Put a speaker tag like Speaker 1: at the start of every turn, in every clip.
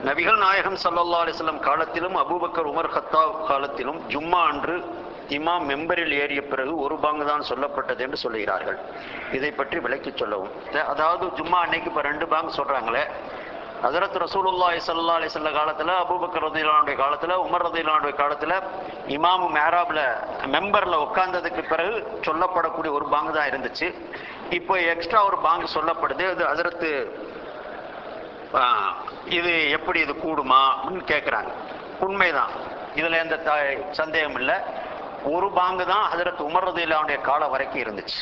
Speaker 1: நபிகள் நாயகம் ஸல்லல்லாஹு அலைஹி வஸல்லம் காலத்திலும் அபூபக்கர் உமர் ஹத்தாப் காலத்திலும் ஜும்மா அன்று இமாம் மெம்பரில் ஏறிய பிறகு ஒரு பாங்கு தான் சொல்லப்பட்டது என்று சொல்லுகிறார்கள் இதை பற்றி விளக்கி சொல்லவும் அதாவது ஜும்மா அன்னைக்கு இப்ப ரெண்டு பாங்கு சொல்றாங்களே ஹஜரத் ரசூலுல்லாஹி ஸல்லல்லாஹு அலைஹி வஸல்லம் காலத்துல அபூபக்கர் ரதியல்லாஹு காலத்துல உமர் ரதியல்லாஹு காலத்துல இமாம் மேராப்ல மெம்பர்ல உட்கார்ந்ததுக்கு பிறகு சொல்லப்படக்கூடிய ஒரு பாங்கு தான் இருந்துச்சு இப்போ எக்ஸ்ட்ரா ஒரு பாங்கு சொல்லப்படுது அது ஹஜரத்து ஆஹ், இது எப்படி இது கூடுமா அப்படின்னு கேட்குறாங்க உண்மைதான் இதுல எந்த த- சந்தேகம் இல்லை ஒரு பாங்கு தான் ஹஜரத் உமர் ரதியல்லாவுடைய காலம் வரைக்கும் இருந்துச்சு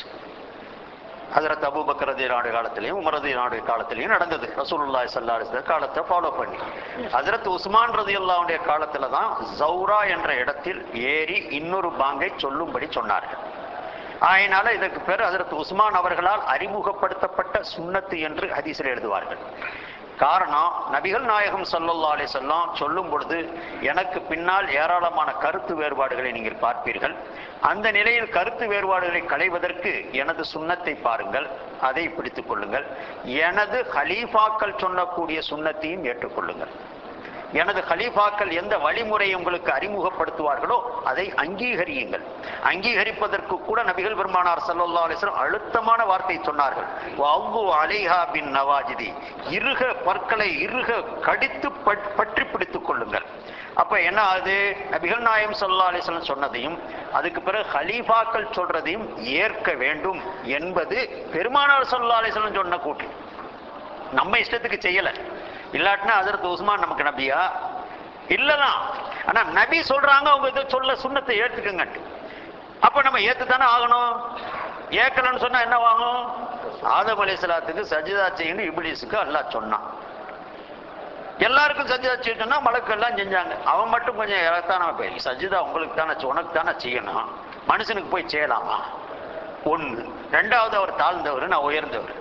Speaker 1: ஹஜரத் அபூபக்கர் ரதியல்லாவுடைய காலத்திலையும் உமர் ரதியல்லாவுடைய காலத்திலையும் நடந்தது ரசூலுல்லாஹி ஸல்லல்லாஹு அலைஹி வஸல்லம் காலத்தை ஃபாலோ பண்ணி ஹஜரத் உஸ்மான் ரதியல்லாவுடைய காலத்துல தான் ஜௌரா என்ற இடத்தில் ஏறி இன்னொரு பாங்கை சொல்லும்படி சொன்னார்கள் ஆயினால இதற்கு பேர் ஹஜரத் உஸ்மான் அவர்களால் அறிமுகப்படுத்தப்பட்ட சுன்னத்து என்று ஹதீஸில் எழுதுவார்கள் காரணம் நபிகள் நாயகம் ஸல்லல்லாஹு அலைஹி வஸல்லம் சொல்லும் பொழுது எனக்கு பின்னால் ஏராளமான கருத்து வேறுபாடுகளை நீங்கள் பார்ப்பீர்கள் அந்த நிலையில் கருத்து வேறுபாடுகளை களைவதற்கு எனது சுன்னத்தை பாருங்கள் அதை பிடித்துக் கொள்ளுங்கள் எனது ஹலீஃபாக்கள் சொல்லக்கூடிய சுன்னத்தையும் ஏற்றுக்கொள்ளுங்கள் எனது கலீஃபாக்கள் எந்த வழிமுறையை உங்களுக்கு அறிமுகப்படுத்துவார்களோ அதை அங்கீகரியுங்கள் அங்கீகரிப்பதற்கு கூட நபிகள் பெருமானார் ஸல்லல்லாஹு அலைஹி வஸல்லம் அழுத்தமான வார்த்தை சொன்னார்கள் வவ்வு அலைஹா பின் நவாஜிதி இருக பற்களை இருக கடித்து பட்- பற்றி பிடித்துக் கொள்ளுங்கள் அப்ப என்ன ஆகுது நபிகள் நாயம் ஸல்லல்லாஹு அலைஹி வஸல்லம் சொன்னதையும் அதுக்கு பிறகு ஹலீஃபாக்கள் சொல்றதையும் ஏற்க வேண்டும் என்பது பெருமானார் ஸல்லல்லாஹு அலைஹி வஸல்லம் சொன்ன கூற்று நம்ம இஷ்டத்துக்கு செய்யல இல்லாட்டினா ஹஜரத் உஸ்மான் நமக்கு நபியா இல்லதான் ஆனா நபி சொல்றாங்க அவங்க இதை சொல்ல சுண்ணத்தை ஏத்துக்குங்க அப்ப நம்ம ஏத்துத்தானே ஆகணும் ஏக்கலன்னு சொன்னா என்ன ஆகும் ஆதம் அலைஹிஸ்ஸலாத்துக்கு சஜிதா செய்யணும் இப்லீஸுக்கு அல்லாஹ் சொன்னான் எல்லாருக்கும் சஜிதா செய்யணும்னா மலக்கெல்லாம் செஞ்சாங்க அவன் மட்டும் கொஞ்சம் இறத்தான போய் சஜிதா உங்களுக்கு தானே உனக்கு தானே செய்யணும் மனுஷனுக்கு போய் செய்யலாமா ஒண்ணு ரெண்டாவது அவர் தாழ்ந்தவர் நான் உயர்ந்தவர்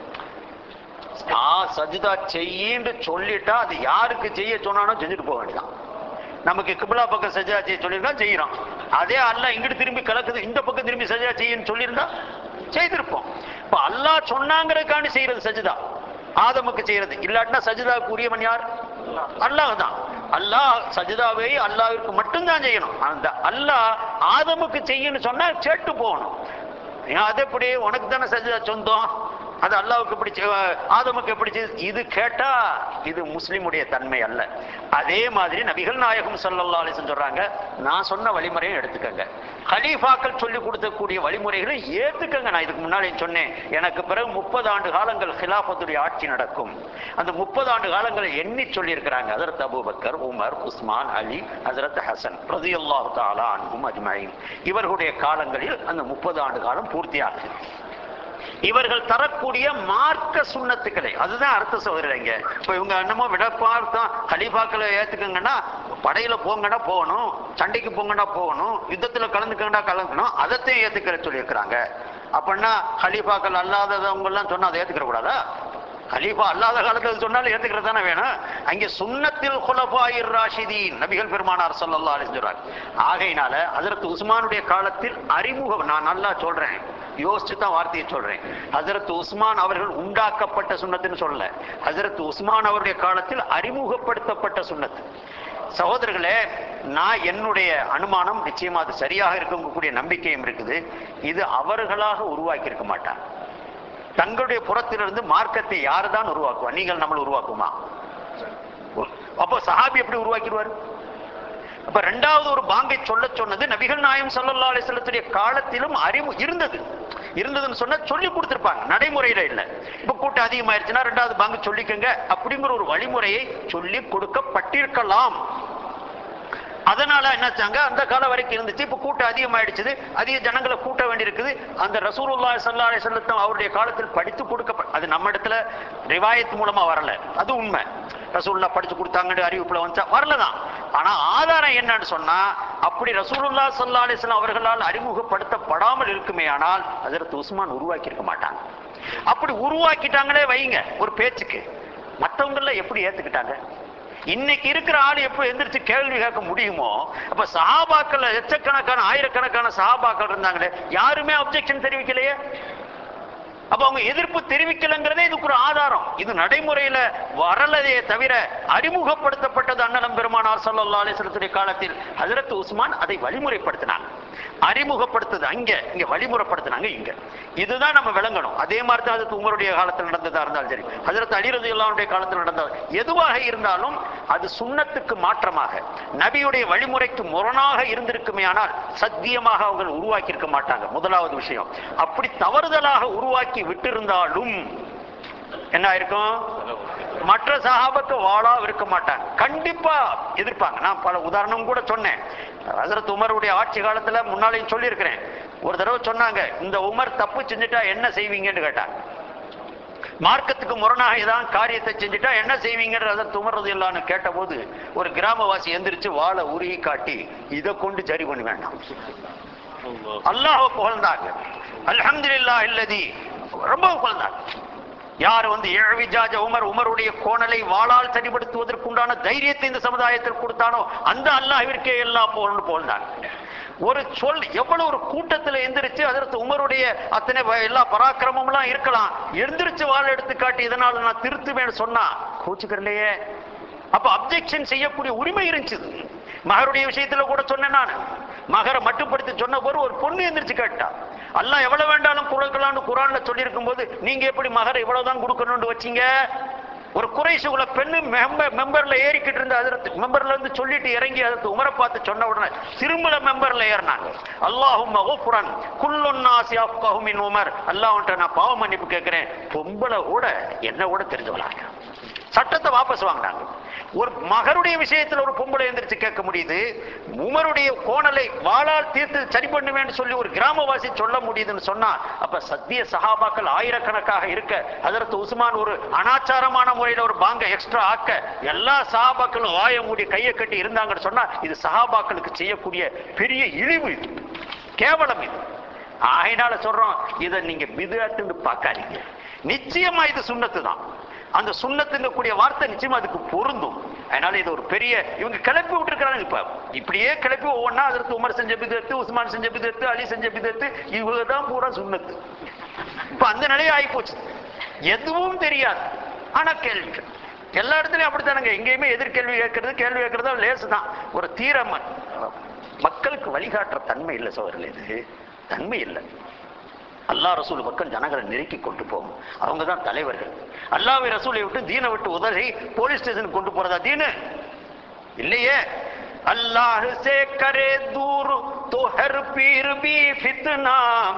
Speaker 1: நான் சஜிதா செய்யின்னு சொல்லிட்டா அது யாருக்கு செய்ய சொன்னானோ செஞ்சுட்டு போக வேண்டியதான் நமக்கு கிபிலா பக்கம் சஜிதா செய்ய சொல்லியிருக்கா செய்யறோம் அதே அல்லாஹ் இங்கிட்டு திரும்பி கலக்குது இந்த பக்கம் திரும்பி சஜிதா செய்யன்னு சொல்லியிருந்தா செய்திருப்போம் இப்ப அல்லாஹ் சொன்னாங்கிறதுக்காண்டி செய்யறது சஜிதா ஆதமுக்கு செய்யறது இல்லாட்டினா சஜிதாவுக்கு உரியவன் யார் அல்லாஹ் தான் அல்லாஹ் சஜிதாவை அல்லாஹ்விற்கு மட்டும்தான் செய்யணும் அந்த அல்லாஹ் ஆதமுக்கு செய்யணும்னு சொன்னா கேட்டு போகணும் ஏன் அது எப்படி உனக்கு தானே சஜிதா சொந்தம் அது அல்லாவுக்கு எப்படி செய்- ஆதமுக்கு எப்படி செய்- இது கேட்டா இது முஸ்லிமுடைய தன்மை அல்ல அதே மாதிரி நபிகள் நாயகம் ஸல்லல்லாஹு அலைஹி வஸல்லம் சொல்றாங்க நான் சொன்ன வழிமுறையை எடுத்துக்கங்க கலீஃபாக்கள் சொல்லி கொடுக்கக்கூடிய வழிமுறைகளை ஏத்துக்கங்க நான் இதுக்கு முன்னாடி சொன்னேன் எனக்கு பிறகு முப்பது ஆண்டு காலங்கள் ஹிலாஃபத்துடைய ஆட்சி நடக்கும் அந்த முப்பது ஆண்டு காலங்களை எண்ணி சொல்லி இருக்கிறாங்க Hazrat Abu Bakr Umar Usman Ali Hazrat Hasan ரலியல்லாஹு தஆலா அன்ஹும் அஜ்மஈன் இவர்களுடைய காலங்களில் அந்த முப்பது ஆண்டு காலம் பூர்த்தியாகுது இவர்கள் தரக்கூடிய மார்க்க சுண்ணத்துக்களை அதுதான் அர்த்த சகோதரங்க இப்ப இவங்க என்னமோ விடப்பார்த்தம் கலிபாக்களை ஏத்துக்கங்கன்னா படையில போங்கன்னா போகணும் சண்டைக்கு போங்கன்னா போகணும் யுத்தத்துல கலந்துக்கண்டா கலந்துக்கணும் அதைத்தையும் ஏத்துக்கிற சொல்லியிருக்கிறாங்க அப்படின்னா ஹலீஃபாக்கள் அல்லாதவங்க எல்லாம் சொன்னா அதை ஏத்துக்கிற கூடாதா கலீஃபா அல்லாத காலத்துல சொன்னாலும் ஏத்துக்கிறது தானே வேணும் அங்கே சுன்னத்தில் குலபாயிர் ராஷிதீன் நபிகள் பெருமானார் ஸல்லல்லாஹு அலைஹி வஸல்லம் ஆகையினால ஹஜரத் உஸ்மானுடைய காலத்தில் அறிமுகம் நான் நல்லா சொல்றேன் யோசிச்சு தான் வார்த்தையை சொல்றேன் ஹஜரத் உஸ்மான் அவர்கள் உண்டாக்கப்பட்ட சுன்னத்துன்னு சொல்லல ஹஜரத் உஸ்மான் அவருடைய காலத்தில் அறிமுகப்படுத்தப்பட்ட சுன்னத்து சகோதரர்களே நான் என்னுடைய அனுமானம் நிச்சயமா அது சரியாக இருக்கக்கூடிய நம்பிக்கையும் இருக்குது இது அவர்களாக உருவாக்கி இருக்க மாட்டாங்க தங்களுடைய புறத்திலிருந்து மார்க்கத்தை யாரு தான் உருவாக்குவா நீங்கள் நம்மளை உருவாக்குமா அப்போ சஹாபி எப்படி உருவாக்கிடுவார் அப்ப ரெண்டாவது ஒரு பாங்கை சொல்ல சொன்னது நபிகள் நாயம் ஸல்லல்லாஹு அலைஹி வஸல்லத்துடைய காலத்திலும் அறிவு இருந்தது இருந்ததுன்னு சொன்னா சொல்லி கொடுத்திருப்பாங்க நடைமுறையில இல்ல இப்ப கூட்டம் அதிகமாயிருச்சுன்னா ரெண்டாவது பாங்கு சொல்லிக்கங்க அப்படிங்கிற ஒரு வழிமுறையை சொல்லி கொடுக்கப்பட்டிருக்கலாம் அதனால என்னாச்சாங்க அந்த காலம் வரைக்கும் இருந்துச்சு இப்ப கூட்டம் அதிகமாயிடுச்சு அதிக ஜனங்களை கூட்ட வேண்டியிருக்குது அந்த ரசூலுல்லாஹி ஸல்லல்லாஹு அலைஹி வஸல்லம் அவருடைய காலத்தில் படித்து கொடுக்க அது நம்ம இடத்துல ரிவாயத் மூலமா வரல அது உண்மை ரசூலுல்லா படிச்சு கொடுத்தாங்கன்னு அறிவிப்புல வந்துச்சா வரலதான் ஆனா ஆதாரம் என்னன்னு சொன்னா அப்படி ரசூலுல்லா ஸல்லல்லாஹு அலைஹி வஸல்லம் அவர்களால் அறிமுகப்படுத்தப்படாமல் இருக்குமே ஆனால் அதற்கு உஸ்மான் உருவாக்கி இருக்க மாட்டாங்க அப்படி உருவாக்கிட்டாங்களே வைங்க ஒரு பேச்சுக்கு மற்றவங்கள எப்படி ஏத்துக்கிட்டாங்க இன்னைக்கு இருக்கிற ஆள் எப்ப எந்திரிச்சு கேள்வி கேட்க முடியுமோ அப்ப சஹாபாக்கள் லட்சக்கணக்கான ஆயிரக்கணக்கான சஹாபாக்கள் இருந்தாங்களே யாருமே அப்ஜெக்ஷன் தெரிவிக்கலையே அப்ப அவங்க எதிர்ப்பு தெரிவிக்கலங்கிறதே இதுக்கு ஒரு ஆதாரம் இது நடைமுறையில வரலதே தவிர அறிமுகப்படுத்தப்பட்டது அண்ணலம் பெருமானார் ஸல்லல்லாஹு அலைஹி வஸல்லத்துடைய காலத்தில் ஹஜரத் உஸ்மான் அதை வழிமுறைப்படுத்தினாங்க அறிமுகப்படுத்துது அங்க இங்க வழிமுறைப்படுத்தினாங்க இங்க இதுதான் நம்ம விளங்கணும் அதே மாதிரி தான் அது உங்களுடைய காலத்தில் நடந்ததா இருந்தாலும் சரி ஹஜரத் அலி ரலியல்லாஹுடைய காலத்தில் நடந்தது எதுவாக இருந்தாலும் அது சுன்னத்துக்கு மாற்றமாக நபியுடைய வழிமுறைக்கு முரணாக இருந்திருக்குமே ஆனால் சத்தியமாக அவங்க உருவாக்கி இருக்க மாட்டாங்க முதலாவது விஷயம் அப்படி தவறுதலாக உருவாக்கி விட்டிருந்தாலும் என்ன இருக்கும் மற்ற சஹாபத்து வாழா இருக்க மாட்டாங்க கண்டிப்பா எதிர்ப்பாங்க நான் பல உதாரணம் கூட சொன்னேன் ஹசரத் உமருடைய ஆட்சி காலத்துல முன்னாலையும் சொல்லியிருக்கிறேன் ஒரு தடவை சொன்னாங்க இந்த உமர் தப்பு செஞ்சுட்டா என்ன செய்வீங்கன்னு கேட்டாங்க மார்க்கத்துக்கு முரணாக ஏதாவது காரியத்தை செஞ்சுட்டா என்ன செய்வீங்கன்ற ஹசரத் உமர் ரதியல்லான்னு கேட்டபோது ஒரு கிராமவாசி எந்திரிச்சு வாழை உருகி காட்டி இதை கொண்டு சரி பண்ண வேண்டாம் அல்லாஹ் புகழ்ந்தாங்க அல்ஹம்துலில்லாஹ் இல்லதி ரொம்ப புகழ்ந்தாங்க யார் வந்து ஏழ்விஜாஜ உமர் உமருடைய கோணலை வாளால் சரிபடுத்துவதற்குண்டான தைரியத்தை இந்த சமுதாயத்தில் கொடுத்தானோ அந்த அல்லாஹ்விற்கே எல்லா புகழ்ந்து புகழ்ந்தாங்க ஒரு சொல் எவ்வளவு ஒரு கூட்டத்துல எந்திரிச்சு அதற்கு உமருடைய அத்தனை வ- எல்லா பராக்கிரமம்லாம் இருக்கலாம் எந்திரிச்சு வாள் எடுத்து காட்டி இதனால நான் திருத்துவேன்னு சொன்னா கோச்சுக்கிறலையே அப்ப அப்ஜெக்ஷன் செய்யக்கூடிய உரிமை இருந்துச்சு மகருடைய விஷயத்துல கூட சொன்னேன் நான் மகரை மட்டுப்படுத்தி சொன்ன போது ஒரு பொண்ணு எந்திரிச்சு கேட்டா அல்லாஹ் எவ்வளவு வேண்டாலும் கொடுக்கலாம்னு குரான்ல சொல்லியிருக்கும் போது நீங்க எப்படி மகரை இவ்வளவுதான் கொடுக்கணும்னு வச்சீங்க ஒரு குறைசுகுல பெண்ணு மெம்பர் மெம்பர்ல ஏறிக்கிட்டு இருந்த அதற்கு மெம்பர்ல இருந்து சொல்லிட்டு இறங்கி அதற்கு உமரை பார்த்து சொன்ன உடனே திரும்பல மெம்பர்ல ஏறினாங்க அல்லாஹும் மகஃபுரன் குல்லுன்னாசி அஃப்கஹு மின் உமர் அல்லாஹ்ட்ட நான் பாவ மன்னிப்பு கேட்கிறேன் பொம்பளை கூட என்ன கூட தெரிஞ்சவளாங்க சட்டத்தை வாபஸ் வாங்கினாங்க ஒரு மகருடைய விஷயத்துல ஒரு பொம்பளை எந்திரிச்சு கேட்க முடியுது உமருடைய கோணலை வாளால் தீர்த்து சரி பண்ணுவேன்னு சொல்லி ஒரு கிராமவாசி சொல்ல முடியுதுன்னு சொன்னா அப்ப சத்திய சஹாபாக்கள் ஆயிரக்கணக்காக இருக்க அதற்கு உஸ்மான் ஒரு அனாச்சாரமான முறையில ஒரு பாங்க எக்ஸ்ட்ரா ஆக்க எல்லா சஹாபாக்களும் வாய மூடி கையை கட்டி இருந்தாங்கன்னு சொன்னா இது சஹாபாக்களுக்கு செய்யக்கூடிய பெரிய இழிவு இது கேவலம் இது ஆகையினால சொல்றோம் இதை நீங்க பிதுன்னு பார்க்காதீங்க நிச்சயமா இது சுண்ணத்து தான் அந்த சுண்ணத்துங்க கூடிய வார்த்தை நிச்சயமா அதுக்கு பொருந்தும் அதனால இது ஒரு பெரிய இவங்க கிளப்பி விட்டுருக்காங்க இப்ப இப்படியே கிளப்பி ஒவ்வொன்றா அதற்கு உமர் செஞ்ச பிதத்து உஸ்மான் செஞ்ச பிதத்து அலி செஞ்ச பிதத்து இவங்க தான் பூரா சுண்ணத்து இப்ப அந்த நிலையை ஆகி போச்சு எதுவும் தெரியாது ஆனா கேள்விகள் எல்லா இடத்துலயும் அப்படித்தானுங்க எங்கேயுமே எதிர்கேள்வி கேட்கறது கேள்வி கேட்கறது லேசு தான் ஒரு தீர ம- மக்களுக்கு வழிகாட்டுற தன்மை இல்லை சோதரில் இது தன்மை இல்லை அல்லாஹ் ரசூல் பக்கம் ஜனங்களை நெருக்கி கொண்டு போகும் அவங்க தான் தலைவர்கள் அல்லாஹ்வை ரசூலை விட்டு தீனை விட்டு உதறி போலீஸ் ஸ்டேஷனுக்கு கொண்டு போறதா தீனு இல்லையே अल्लाह से करे दूर तो हर पीर भी फितना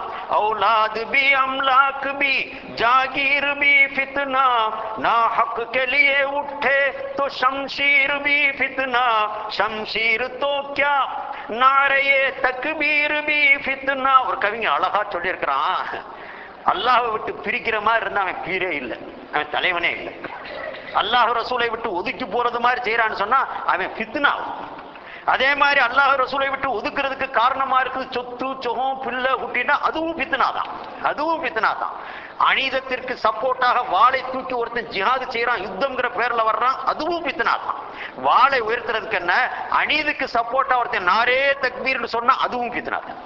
Speaker 1: औलाद भी अमलाक भी जागीर भी फितना ना हक के लिए उठे तो शमशीर भी फितना शमशीर तो क्या நாரையே தக்பீர் பி ஃபித்னா ஒரு கவிஞர் அழகா சொல்லியிருக்கிறான் அல்லாஹ்வை விட்டு பிரிக்கிற மாதிரி இருந்தா அவன் பீரே இல்லை அவன் தலைவனே இல்லை அல்லாஹ் ரசூலை விட்டு ஒதுக்கி போறது மாதிரி செய்யறான்னு சொன்னா அவன் ஃபித்னா அதே மாதிரி அல்லாஹ் ரசூலை விட்டு ஒதுக்குறதுக்கு காரணமா இருக்குது சொத்து சுகம் பிள்ளை குட்டினா அதுவும் பித்னா தான் அதுவும் பித்னா தான் அநீதத்திற்கு சப்போர்ட்டாக வாளை தூக்கி ஒருத்தன் ஜிஹாது செய்யறான் யுத்தம்ங்கிற பேர்ல வர்றான் அதுவும் பித்னா தான் வாளை உயர்த்துறதுக்கு என்ன அநீதிக்கு சப்போர்ட்டா ஒருத்தன் நாரே தக்பீர்னு சொன்னா அதுவும் பித்னா தான்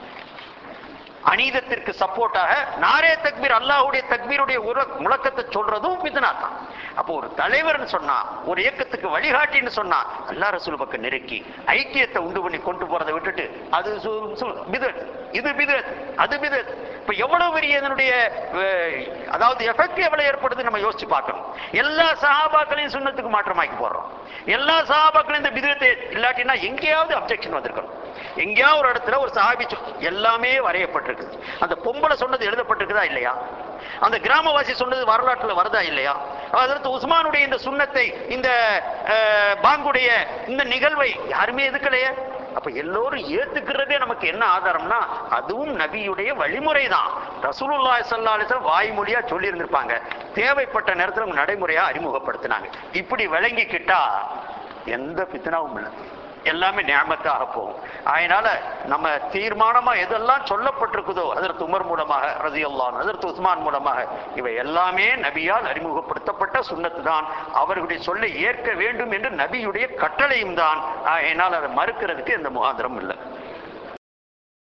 Speaker 1: அநீதத்திற்கு சப்போர்ட்டாக நாரே தக்பீர் அல்லாஹ்வுடைய தக்பீருடைய உர- முழக்கத்தை சொல்றதும் பித்னா தான் அப்போ ஒரு தலைவர்னு சொன்னா ஒரு இயக்கத்துக்கு வழிகாட்டின்னு சொன்னா அல்லாஹ் ரசூல் பக்கம் நெருக்கி ஐக்கியத்தை உண்டு பண்ணி கொண்டு போறதை விட்டுட்டு அது சு- சு- பிதத் இது பிதத் அது பிதத் இப்ப எவ்வளவு பெரிய இதனுடைய அஹ், அதாவது எஃபெக்ட் எவ்வளவு ஏற்படுது நம்ம யோசிச்சு பார்க்கணும் எல்லா சஹாபாக்களையும் சுண்ணத்துக்கு மாற்றமாக்கி போடுறோம் எல்லா சஹாபாக்களையும் இந்த பிதத்தை இல்லாட்டினா எங்கேயாவது அப்ஜெக்ஷன் வந்திருக்கணும் எங்கேயாவது ஒரு இடத்துல ஒரு சஹாபி சொ- எல்லாமே வரையப்பட்டிருக்குது அந்த பொம்பளை சொன்னது எழுதப்பட்டிருக்குதா இல்லையா அந்த கிராமவாசி சொன்னது வரலாற்றுல வருதா இல்லையா அதற்கு உஸ்மானுடைய இந்த சுண்ணத்தை இந்த அஹ், பாங்குடைய இந்த நிகழ்வை யாருமே எதுக்கலையே அப்ப எல்லோரும் ஏத்துக்கிறதே நமக்கு என்ன ஆதாரம்னா அதுவும் நபியுடைய வழிமுறை தான் ரசூலுல்லாஹி ஸல்லல்லாஹு அலைஹி வஸல்லம் வாய்மொழியா சொல்லி இருந்திருப்பாங்க தேவைப்பட்ட நேரத்துல அவங்க நடைமுறையா அறிமுகப்படுத்தினாங்க இப்படி விளங்கிக்கிட்டா எந்த பித்தனாவும் இல்லை எல்லாமே ஞாபகத்தாக போகும் அதனால நம்ம தீர்மானமா எதெல்லாம் சொல்லப்பட்டிருக்குதோ அதற்கு உமர் மூலமாக ரதியல்லான் அதற்கு உஸ்மான் மூலமாக இவை எல்லாமே நபியால் அறிமுகப்படுத்தப்பட்ட சுன்னத்து தான் அவர்களுடைய சொல்லை ஏற்க வேண்டும் என்று நபியுடைய கட்டளையும் தான் அதனால் அதை மறுக்கிறதுக்கு எந்த முகாந்திரம் இல்லை